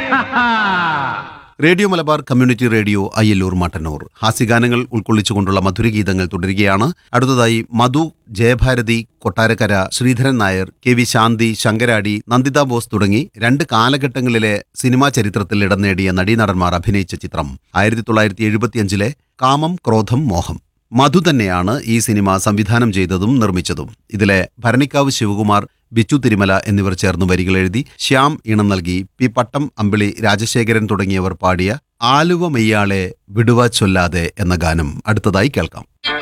radio Malabar community radio Ayyalloor Mattannur ഹാസ്യഗാനങ്ങൾ ഉൾക്കൊള്ളിച്ചുകൊണ്ടുള്ള മധുരഗീതങ്ങൾ തുടരുകയാണ് അടുത്തതായി മധു ജയഭാരതി കൊട്ടാരക്കര ശ്രീധരൻ നായർ കെ വി ശാന്തി ശങ്കരാടി നന്ദിത ബോസ് തുടങ്ങി രണ്ട് കാലഘട്ടങ്ങളിലെ സിനിമാ ചരിത്രത്തിൽ ഇടം നേടിയ നടീനടന്മാർ അഭിനയിച്ച ചിത്രം ആയിരത്തി തൊള്ളായിരത്തി എഴുപത്തിയഞ്ചിലെ കാമം ക്രോധം മോഹം മധു തന്നെയാണ് ഈ സിനിമ സംവിധാനം ചെയ്തതും നിർമ്മിച്ചതും ഇതിലെ ഭരണിക്കാവ് ശിവകുമാർ ബിച്ചു തിരുമല എന്നിവർ ചേർന്ന് വരികൾ എഴുതി ശ്യാം ഈണം നൽകി പി പട്ടം അമ്പിളി രാജശേഖരൻ തുടങ്ങിയവർ പാടിയ ആലുവ മെയ്യാളെ വിടുവ ചൊല്ലാതെ എന്ന ഗാനം അടുത്തതായി കേൾക്കാം